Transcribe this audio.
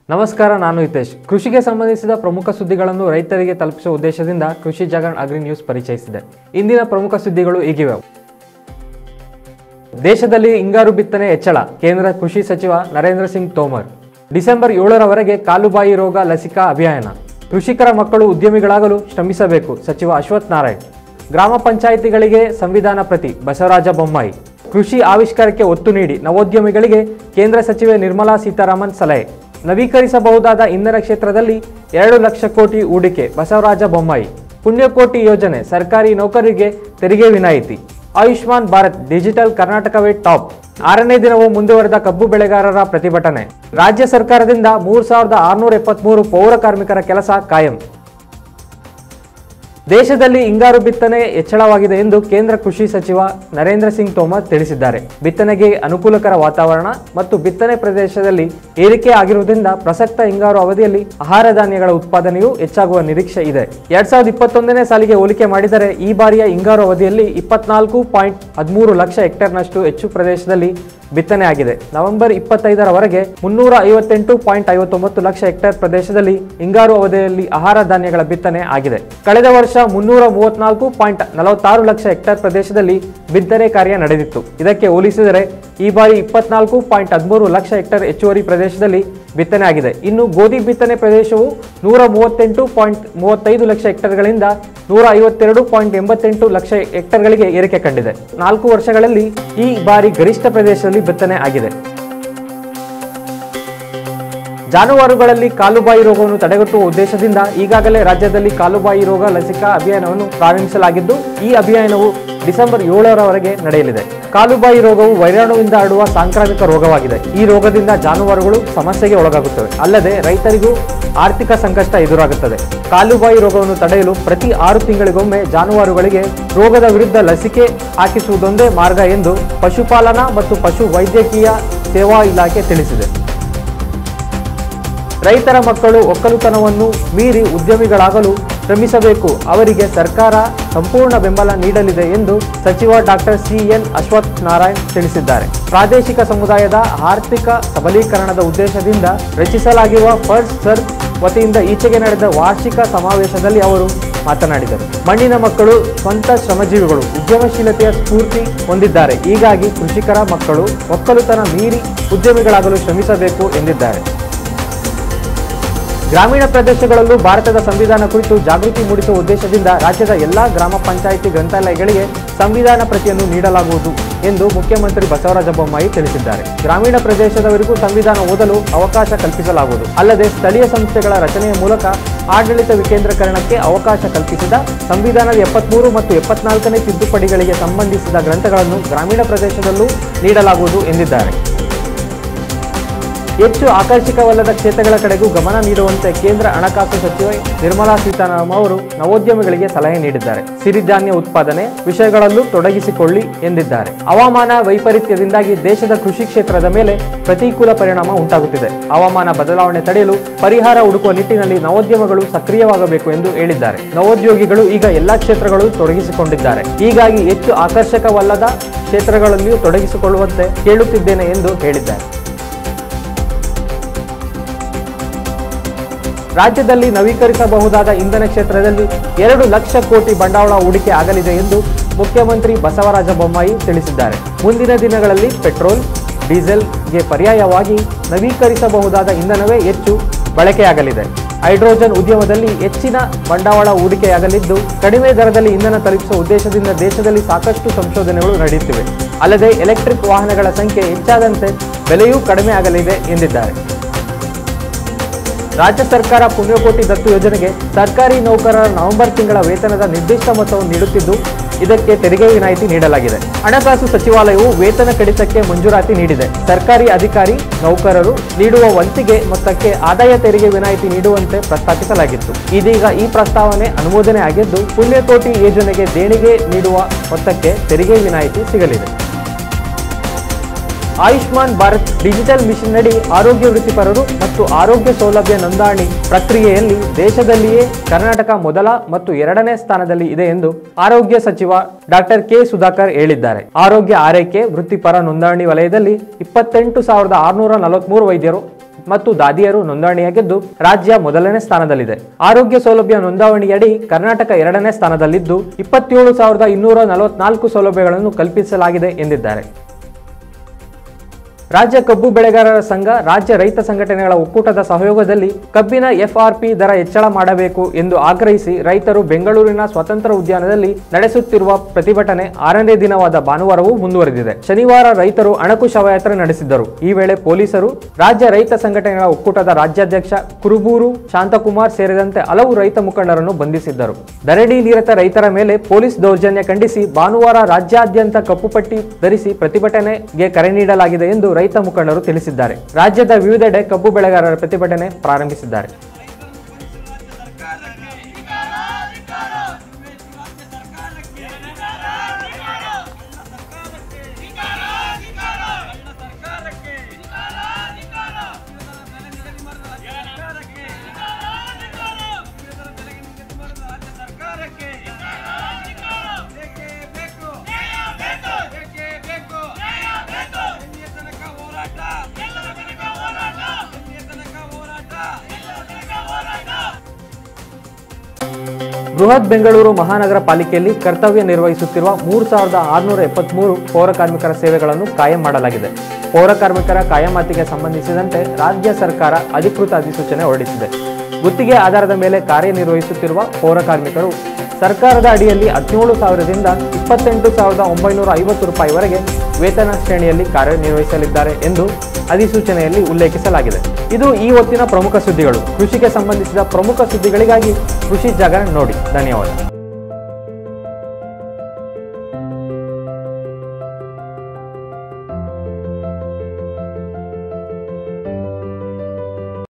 ನಮಸ್ಕಾರ ನಾನು ಹಿತೇಶ್ ಕೃಷಿಗೆ ಸಂಬಂಧಿಸಿದ ಪ್ರಮುಖ ಸುದ್ದಿಗಳನ್ನು ರೈತರಿಗೆ ತಲುಪಿಸುವ ಉದ್ದೇಶದಿಂದ ಕೃಷಿ ಜಗನ್ ಅಗ್ರಿ ನ್ಯೂಸ್ ಪರಿಚಯಿಸಿದೆ ಇಂದಿನ ಪ್ರಮುಖ ಸುದ್ದಿಗಳು ಹೀಗಿವೆ ದೇಶದಲ್ಲಿ ಹಿಂಗಾರು ಬಿತ್ತನೆ ಹೆಚ್ಚಳ ಕೇಂದ್ರ ಕೃಷಿ ಸಚಿವ ನರೇಂದ್ರ ಸಿಂಗ್ ತೋಮರ್ ಡಿಸೆಂಬರ್ ಏಳರವರೆಗೆ ಕಾಲುಬಾಯಿ ರೋಗ ಲಸಿಕಾ ಅಭಿಯಾನ ಕೃಷಿಕರ ಮಕ್ಕಳು ಉದ್ಯಮಿಗಳಾಗಲು ಶ್ರಮಿಸಬೇಕು ಸಚಿವ ಅಶ್ವಥ್ ನಾರಾಯಣ್ ಗ್ರಾಮ ಪಂಚಾಯಿತಿಗಳಿಗೆ ಸಂವಿಧಾನ ಪ್ರತಿ ಬಸವರಾಜ ಬೊಮ್ಮಾಯಿ ಕೃಷಿ ಆವಿಷ್ಕಾರಕ್ಕೆ ಒತ್ತು ನೀಡಿ ನವೋದ್ಯಮಿಗಳಿಗೆ ಕೇಂದ್ರ ಸಚಿವೆ ನಿರ್ಮಲಾ ಸೀತಾರಾಮನ್ ಸಲಹೆ ನವೀಕರಿಸಬಹುದಾದ ಇಂಧನ ಕ್ಷೇತ್ರದಲ್ಲಿ ಎರಡು ಲಕ್ಷ ಕೋಟಿ ಹೂಡಿಕೆ ಬಸವರಾಜ ಬೊಮ್ಮಾಯಿ ಪುಣ್ಯಕೋಟಿ ಯೋಜನೆ ಸರ್ಕಾರಿ ನೌಕರರಿಗೆ ತೆರಿಗೆ ವಿನಾಯಿತಿ ಆಯುಷ್ಮಾನ್ ಭಾರತ್ ಡಿಜಿಟಲ್ ಕರ್ನಾಟಕವೇ ಟಾಪ್ ಆರನೇ ದಿನವೂ ಮುಂದುವರೆದ ಕಬ್ಬು ಬೆಳೆಗಾರರ ಪ್ರತಿಭಟನೆ ರಾಜ್ಯ ಸರ್ಕಾರದಿಂದ ಮೂರು ಸಾವಿರದ ಆರುನೂರ ಎಪ್ಪತ್ಮೂರು ಪೌರ ಕಾರ್ಮಿಕರ ಕೆಲಸ ಕಾಯಂ ದೇಶದಲ್ಲಿ ಹಿಂಗಾರು ಬಿತ್ತನೆ ಹೆಚ್ಚಳವಾಗಿದೆ ಎಂದು ಕೇಂದ್ರ ಕೃಷಿ ಸಚಿವ ನರೇಂದ್ರ ಸಿಂಗ್ ತೋಮರ್ ತಿಳಿಸಿದ್ದಾರೆ ಬಿತ್ತನೆಗೆ ಅನುಕೂಲಕರ ವಾತಾವರಣ ಮತ್ತು ಬಿತ್ತನೆ ಪ್ರದೇಶದಲ್ಲಿ ಏರಿಕೆ ಆಗಿರುವುದರಿಂದ ಪ್ರಸಕ್ತ ಹಿಂಗಾರು ಅವಧಿಯಲ್ಲಿ ಆಹಾರ ಧಾನ್ಯಗಳ ಉತ್ಪಾದನೆಯೂ ಹೆಚ್ಚಾಗುವ ನಿರೀಕ್ಷೆ ಇದೆ ಎರಡ್ ಸಾವಿರದ ಇಪ್ಪತ್ತೊಂದನೇ ಸಾಲಿಗೆ ಹೋಲಿಕೆ ಮಾಡಿದರೆ ಈ ಬಾರಿಯ ಹಿಂಗಾರು ಅವಧಿಯಲ್ಲಿ ಇಪ್ಪತ್ನಾಲ್ಕು ಪಾಯಿಂಟ್ ಹದಿಮೂರು ಲಕ್ಷ ಹೆಕ್ಟೇರ್ನಷ್ಟು ಹೆಚ್ಚು ಪ್ರದೇಶದಲ್ಲಿ ಬಿತ್ತನೆ ಆಗಿದೆ ನವೆಂಬರ್ ಇಪ್ಪತ್ತೈದರವರೆಗೆ ಮುನ್ನೂರ ಐವತ್ತೆಂಟು ಪಾಯಿಂಟ್ ಐವತ್ತೊಂಬತ್ತು ಲಕ್ಷ ಹೆಕ್ಟೇರ್ ಪ್ರದೇಶದಲ್ಲಿ ಹಿಂಗಾರು ಅವಧಿಯಲ್ಲಿ ಆಹಾರ ಧಾನ್ಯಗಳ ಬಿತ್ತನೆ ಆಗಿದೆ ಕಳೆದ ವರ್ಷ ಮುನ್ನೂರ ಮೂವತ್ನಾಲ್ಕು ಪಾಯಿಂಟ್ ನಲವತ್ತಾರು ಲಕ್ಷ ಹೆಕ್ಟೇರ್ ಪ್ರದೇಶದಲ್ಲಿ ಬಿತ್ತನೆ ಕಾರ್ಯ ನಡೆದಿತ್ತು ಇದಕ್ಕೆ ಹೋಲಿಸಿದರೆ ಈ ಬಾರಿ ಇಪ್ಪತ್ನಾಲ್ಕು ಪಾಯಿಂಟ್ ಹದಿಮೂರು ಲಕ್ಷ ಹೆಕ್ಟೇರ್ ಹೆಚ್ಚುವರಿ ಪ್ರದೇಶದಲ್ಲಿ ಬಿತ್ತನೆ ಆಗಿದೆ ಇನ್ನು ಗೋಧಿ ಬಿತ್ತನೆ ಪ್ರದೇಶವು ನೂರ ಮೂವತ್ತೆಂಟು ಪಾಯಿಂಟ್ ಮೂವತ್ತೈದು ಲಕ್ಷ ಹೆಕ್ಟೇರ್ಗಳಿಂದ ನೂರ ಐವತ್ತೆರಡು ಪಾಯಿಂಟ್ ಎಂಬತ್ತೆಂಟು ಲಕ್ಷ ಹೆಕ್ಟೇರ್ಗಳಿಗೆ ಏರಿಕೆ ಕಂಡಿದೆ ನಾಲ್ಕು ವರ್ಷಗಳಲ್ಲಿ ಈ ಬಾರಿ ಗರಿಷ್ಠ ಪ್ರದೇಶದಲ್ಲಿ ಬಿತ್ತನೆ ಆಗಿದೆ ಜಾನುವಾರುಗಳಲ್ಲಿ ಕಾಲುಬಾಯಿ ರೋಗವನ್ನು ತಡೆಗಟ್ಟುವ ಉದ್ದೇಶದಿಂದ ಈಗಾಗಲೇ ರಾಜ್ಯದಲ್ಲಿ ಕಾಲುಬಾಯಿ ರೋಗ ಲಸಿಕಾ ಅಭಿಯಾನವನ್ನು ಪ್ರಾರಂಭಿಸಲಾಗಿದ್ದು ಈ ಅಭಿಯಾನವು ಡಿಸೆಂಬರ್ ಏಳರವರೆಗೆ ನಡೆಯಲಿದೆ ಕಾಲುಬಾಯಿ ರೋಗವು ವೈರಾಣುವಿಂದ ಹರಡುವ ಸಾಂಕ್ರಾಮಿಕ ರೋಗವಾಗಿದೆ ಈ ರೋಗದಿಂದ ಜಾನುವಾರುಗಳು ಸಮಸ್ಯೆಗೆ ಒಳಗಾಗುತ್ತವೆ ಅಲ್ಲದೆ ರೈತರಿಗೂ ಆರ್ಥಿಕ ಸಂಕಷ್ಟ ಎದುರಾಗುತ್ತದೆ ಕಾಲುಬಾಯಿ ರೋಗವನ್ನು ತಡೆಯಲು ಪ್ರತಿ ಆರು ತಿಂಗಳಿಗೊಮ್ಮೆ ಜಾನುವಾರುಗಳಿಗೆ ರೋಗದ ವಿರುದ್ಧ ಲಸಿಕೆ ಹಾಕಿಸುವುದೊಂದೇ ಮಾರ್ಗ ಎಂದು ಪಶುಪಾಲನಾ ಮತ್ತು ಪಶು ವೈದ್ಯಕೀಯ ಸೇವಾ ಇಲಾಖೆ ತಿಳಿಸಿದೆ ರೈತರ ಮಕ್ಕಳು ಒಕ್ಕಲುತನವನ್ನು ಮೀರಿ ಉದ್ಯಮಿಗಳಾಗಲು ಶ್ರಮಿಸಬೇಕು ಅವರಿಗೆ ಸರ್ಕಾರ ಸಂಪೂರ್ಣ ಬೆಂಬಲ ನೀಡಲಿದೆ ಎಂದು ಸಚಿವ doctor C N Ashwath Narayan ತಿಳಿಸಿದ್ದಾರೆ ಪ್ರಾದೇಶಿಕ ಸಮುದಾಯದ ಆರ್ಥಿಕ ಸಬಲೀಕರಣದ ಉದ್ದೇಶದಿಂದ ರಚಿಸಲಾಗಿರುವ ಫಸ್ಟ್ ಸರ್ ವತಿಯಿಂದ ಈಚೆಗೆ ನಡೆದ ವಾರ್ಷಿಕ ಸಮಾವೇಶದಲ್ಲಿ ಅವರು ಮಾತನಾಡಿದರು ಮಣ್ಣಿನ ಮಕ್ಕಳು ಸ್ವಂತ ಶ್ರಮಜೀವಿಗಳು ಉದ್ಯಮಶೀಲತೆಯ ಸ್ಫೂರ್ತಿ ಹೊಂದಿದ್ದಾರೆ ಹೀಗಾಗಿ ಕೃಷಿಕರ ಮಕ್ಕಳು ಒಕ್ಕಲುತನ ಮೀರಿ ಉದ್ಯಮಿಗಳಾಗಲು ಶ್ರಮಿಸಬೇಕು ಎಂದಿದ್ದಾರೆ ಗ್ರಾಮೀಣ ಪ್ರದೇಶಗಳಲ್ಲೂ ಭಾರತದ ಸಂವಿಧಾನ ಕುರಿತು ಜಾಗೃತಿ ಮೂಡಿಸುವ ಉದ್ದೇಶದಿಂದ ರಾಜ್ಯದ ಎಲ್ಲಾ ಗ್ರಾಮ ಪಂಚಾಯಿತಿ ಗ್ರಂಥಾಲಯಗಳಿಗೆ ಸಂವಿಧಾನ ಪ್ರತಿಯನ್ನು ನೀಡಲಾಗುವುದು ಎಂದು ಮುಖ್ಯಮಂತ್ರಿ ಬಸವರಾಜ ಬೊಮ್ಮಾಯಿ ತಿಳಿಸಿದ್ದಾರೆ ಗ್ರಾಮೀಣ ಪ್ರದೇಶದವರಿಗೂ ಸಂವಿಧಾನ ಓದಲು ಅವಕಾಶ ಕಲ್ಪಿಸಲಾಗುವುದು ಅಲ್ಲದೆ ಸ್ಥಳೀಯ ಸಂಸ್ಥೆಗಳ ರಚನೆಯ ಮೂಲಕ ಆಡಳಿತ ವಿಕೇಂದ್ರೀಕರಣಕ್ಕೆ ಅವಕಾಶ ಕಲ್ಪಿಸಿದ ಸಂವಿಧಾನದ ಎಪ್ಪತ್ಮೂರು ಮತ್ತು ಎಪ್ಪತ್ನಾಲ್ಕನೇ ತಿದ್ದುಪಡಿಗಳಿಗೆ ಸಂಬಂಧಿಸಿದ ಗ್ರಂಥಗಳನ್ನು ಗ್ರಾಮೀಣ ಪ್ರದೇಶದಲ್ಲೂ ನೀಡಲಾಗುವುದು ಎಂದಿದ್ದಾರೆ ಹೆಚ್ಚು ಆಕರ್ಷಕವಲ್ಲದ ಕ್ಷೇತ್ರಗಳ ಕಡೆಗೂ ಗಮನ ನೀಡುವಂತೆ ಕೇಂದ್ರ ಹಣಕಾಸು ಸಚಿವೆ ನಿರ್ಮಲಾ ಸೀತಾರಾಮನ್ ಅವರು ನವೋದ್ಯಮಿಗಳಿಗೆ ಸಲಹೆ ನೀಡಿದ್ದಾರೆ ಸಿರಿಧಾನ್ಯ ಉತ್ಪಾದನೆ ವಿಷಯಗಳಲ್ಲೂ ತೊಡಗಿಸಿಕೊಳ್ಳಿ ಎಂದಿದ್ದಾರೆ ಹವಾಮಾನ ವೈಪರೀತ್ಯದಿಂದಾಗಿ ದೇಶದ ಕೃಷಿ ಕ್ಷೇತ್ರದ ಮೇಲೆ ಪ್ರತಿಕೂಲ ಪರಿಣಾಮ ಉಂಟಾಗುತ್ತಿದೆ ಹವಾಮಾನ ಬದಲಾವಣೆ ತಡೆಯಲು ಪರಿಹಾರ ಹುಡುಕುವ ನಿಟ್ಟಿನಲ್ಲಿ ನವೋದ್ಯಮಗಳು ಸಕ್ರಿಯವಾಗಬೇಕು ಎಂದು ಹೇಳಿದ್ದಾರೆ ನವೋದ್ಯೋಗಿಗಳು ಈಗ ಎಲ್ಲಾ ಕ್ಷೇತ್ರಗಳು ತೊಡಗಿಸಿಕೊಂಡಿದ್ದಾರೆ ಹೀಗಾಗಿ ಹೆಚ್ಚು ಆಕರ್ಷಕವಲ್ಲದ ಕ್ಷೇತ್ರಗಳಲ್ಲಿಯೂ ತೊಡಗಿಸಿಕೊಳ್ಳುವಂತೆ ಕೇಳುತ್ತಿದ್ದೇನೆ ಎಂದು ಹೇಳಿದ್ದಾರೆ ರಾಜ್ಯದಲ್ಲಿ ನವೀಕರಿಸಬಹುದಾದ ಇಂಧನ ಕ್ಷೇತ್ರದಲ್ಲಿ ಎರಡು ಲಕ್ಷ ಕೋಟಿ ಬಂಡವಾಳ ಹೂಡಿಕೆ ಆಗಲಿದೆ ಎಂದು ಮುಖ್ಯಮಂತ್ರಿ ಬಸವರಾಜ ಬೊಮ್ಮಾಯಿ ತಿಳಿಸಿದ್ದಾರೆ ಮುಂದಿನ ದಿನಗಳಲ್ಲಿ ಪೆಟ್ರೋಲ್ ಡೀಸೆಲ್ಗೆ ಪರ್ಯಾಯವಾಗಿ ನವೀಕರಿಸಬಹುದಾದ ಇಂಧನವೇ ಹೆಚ್ಚು ಬಳಕೆಯಾಗಲಿದೆ ಹೈಡ್ರೋಜನ್ ಉದ್ಯಮದಲ್ಲಿ ಹೆಚ್ಚಿನ ಬಂಡವಾಳ ಹೂಡಿಕೆಯಾಗಲಿದ್ದು ಕಡಿಮೆ ದರದಲ್ಲಿ ಇಂಧನ ತಲುಪಿಸುವ ಉದ್ದೇಶದಿಂದ ದೇಶದಲ್ಲಿ ಸಾಕಷ್ಟು ಸಂಶೋಧನೆಗಳು ನಡೆಯುತ್ತಿವೆ ಅಲ್ಲದೆ ಎಲೆಕ್ಟ್ರಿಕ್ ವಾಹನಗಳ ಸಂಖ್ಯೆ ಹೆಚ್ಚಾದಂತೆ ಬೆಲೆಯೂ ಕಡಿಮೆ ಆಗಲಿದೆ ಎಂದಿದ್ದಾರೆ ರಾಜ್ಯ ಸರ್ಕಾರ ಪುಣ್ಯಕೋಟಿ ದತ್ತು ಯೋಜನೆಗೆ ಸರ್ಕಾರಿ ನೌಕರರ ನವೆಂಬರ್ ತಿಂಗಳ ವೇತನದ ನಿರ್ದಿಷ್ಟ ಮೊತ್ತವನ್ನು ನೀಡುತ್ತಿದ್ದು ಇದಕ್ಕೆ ತೆರಿಗೆ ವಿನಾಯಿತಿ ನೀಡಲಾಗಿದೆ ಹಣಕಾಸು ಸಚಿವಾಲಯವು ವೇತನ ಕಡಿತಕ್ಕೆ ಮಂಜೂರಾತಿ ನೀಡಿದೆ ಸರ್ಕಾರಿ ಅಧಿಕಾರಿ ನೌಕರರು ನೀಡುವ ವಂತಿಗೆ ಮೊತ್ತಕ್ಕೆ ಆದಾಯ ತೆರಿಗೆ ವಿನಾಯಿತಿ ನೀಡುವಂತೆ ಪ್ರಸ್ತಾಪಿಸಲಾಗಿತ್ತು ಇದೀಗ ಈ ಪ್ರಸ್ತಾವನೆ ಅನುಮೋದನೆ ಆಗಿದ್ದು ಪುಣ್ಯಕೋಟಿ ಯೋಜನೆಗೆ ದೇಣಿಗೆ ನೀಡುವ ಮೊತ್ತಕ್ಕೆ ತೆರಿಗೆ ವಿನಾಯಿತಿ ಸಿಗಲಿದೆ ಆಯುಷ್ಮಾನ್ ಭಾರತ್ ಡಿಜಿಟಲ್ ಮಿಷನ್ ನಡಿ ಆರೋಗ್ಯ ವೃತ್ತಿಪರರು ಮತ್ತು ಆರೋಗ್ಯ ಸೌಲಭ್ಯ ನೋಂದಣಿ ಪ್ರಕ್ರಿಯೆಯಲ್ಲಿ ದೇಶದಲ್ಲಿಯೇ ಕರ್ನಾಟಕ ಮೊದಲ ಮತ್ತು ಎರಡನೇ ಸ್ಥಾನದಲ್ಲಿ ಇದೆ ಎಂದು ಆರೋಗ್ಯ ಸಚಿವ ಡಾಕ್ಟರ್ ಕೆ ಸುಧಾಕರ್ ಹೇಳಿದ್ದಾರೆ ಆರೋಗ್ಯ ಆರೈಕೆ ವೃತ್ತಿಪರ ನೋಂದಣಿ ವಲಯದಲ್ಲಿ ಇಪ್ಪತ್ತೆಂಟು ಸಾವಿರದ ಆರುನೂರ ನಲವತ್ಮೂರು ವೈದ್ಯರು ಮತ್ತು ದಾದಿಯರು ನೋಂದಣಿಯಾಗಿದ್ದು ರಾಜ್ಯ ಮೊದಲನೇ ಸ್ಥಾನದಲ್ಲಿದೆ ಆರೋಗ್ಯ ಸೌಲಭ್ಯ ನೋಂದಣಿಯಡಿ ಕರ್ನಾಟಕ ಎರಡನೇ ಸ್ಥಾನದಲ್ಲಿದ್ದು ಇಪ್ಪತ್ತೇಳು ಸಾವಿರದ ಇನ್ನೂರ ನಲವತ್ನಾಲ್ಕು ಸೌಲಭ್ಯಗಳನ್ನು ಕಲ್ಪಿಸಲಾಗಿದೆ ಎಂದಿದ್ದಾರೆ ರಾಜ್ಯ ಕಬ್ಬು ಬೆಳೆಗಾರರ ಸಂಘ ರಾಜ್ಯ ರೈತ ಸಂಘಟನೆಗಳ ಒಕ್ಕೂಟದ ಸಹಯೋಗದಲ್ಲಿ ಕಬ್ಬಿನ ಎಫ್ಆರ್ಪಿ ದರ ಹೆಚ್ಚಳ ಮಾಡಬೇಕು ಎಂದು ಆಗ್ರಹಿಸಿ ರೈತರು ಬೆಂಗಳೂರಿನ ಸ್ವಾತಂತ್ರ್ಯ ಉದ್ಯಾನದಲ್ಲಿ ನಡೆಸುತ್ತಿರುವ ಪ್ರತಿಭಟನೆ ಆರನೇ ದಿನವಾದ ಭಾನುವಾರವೂ ಮುಂದುವರೆದಿದೆ ಶನಿವಾರ ರೈತರು ಅಣಕು ಶವಯಾತ್ರೆ ನಡೆಸಿದ್ದರು ಈ ವೇಳೆ ಪೊಲೀಸರು ರಾಜ್ಯ ರೈತ ಸಂಘಟನೆಗಳ ಒಕ್ಕೂಟದ ರಾಜ್ಯಾಧ್ಯಕ್ಷ ಕುರುಬೂರು ಶಾಂತಕುಮಾರ್ ಸೇರಿದಂತೆ ಹಲವು ರೈತ ಮುಖಂಡರನ್ನು ಬಂಧಿಸಿದ್ದರು ದರಡಿ ನಿರತ ರೈತರ ಮೇಲೆ ಪೊಲೀಸ್ ದೌರ್ಜನ್ಯ ಖಂಡಿಸಿ ಭಾನುವಾರ ರಾಜ್ಯಾದ್ಯಂತ ಕಪ್ಪು ಪಟ್ಟಿ ಧರಿಸಿ ಪ್ರತಿಭಟನೆಗೆ ಕರೆ ನೀಡಲಾಗಿದೆ ಎಂದು ರೈತ ಮುಖಂಡರು ತಿಳಿಸಿದ್ದಾರೆ ರಾಜ್ಯದ ವಿವಿಧೆಡೆ ಕಬ್ಬು ಬೆಳೆಗಾರರ ಪ್ರತಿಭಟನೆ ಪ್ರಾರಂಭಿಸಿದ್ದಾರೆ ಬೃಹತ್ ಬೆಂಗಳೂರು ಮಹಾನಗರ ಪಾಲಿಕೆಯಲ್ಲಿ ಕರ್ತವ್ಯ ನಿರ್ವಹಿಸುತ್ತಿರುವ ಮೂರು ಸಾವಿರದ ಆರುನೂರ ಎಪ್ಪತ್ಮೂರು ಪೌರ ಕಾರ್ಮಿಕರ ಸೇವೆಗಳನ್ನು ಕಾಯಂ ಮಾಡಲಾಗಿದೆ ಪೌರ ಕಾರ್ಮಿಕರ ಕಾಯಮಾತಿಗೆ ಸಂಬಂಧಿಸಿದಂತೆ ರಾಜ್ಯ ಸರ್ಕಾರ ಅಧಿಕೃತ ಅಧಿಸೂಚನೆ ಹೊರಡಿಸಿದೆ ಗುತ್ತಿಗೆ ಆಧಾರದ ಮೇಲೆ ಕಾರ್ಯನಿರ್ವಹಿಸುತ್ತಿರುವ ಪೌರ ಕಾರ್ಮಿಕರು ಸರ್ಕಾರದ ಅಡಿಯಲ್ಲಿ ಹದಿನೇಳು ಸಾವಿರದಿಂದ ಇಪ್ಪತ್ತೆಂಟು ಸಾವಿರದ ಒಂಬೈನೂರ ಐವತ್ತು ರೂಪಾಯಿವರೆಗೆ ವೇತನ ಶ್ರೇಣಿಯಲ್ಲಿ ಕಾರ್ಯನಿರ್ವಹಿಸಲಿದ್ದಾರೆ ಎಂದು ಅಧಿಸೂಚನೆಯಲ್ಲಿ ಉಲ್ಲೇಖಿಸಲಾಗಿದೆ ಇದು ಈ ಹೊತ್ತಿನ ಪ್ರಮುಖ ಸುದ್ದಿಗಳು ಕೃಷಿಗೆ ಸಂಬಂಧಿಸಿದ ಪ್ರಮುಖ ಸುದ್ದಿಗಳಿಗಾಗಿ ಕೃಷಿ ಜಾಗರಣ ನೋಡಿ ಧನ್ಯವಾದ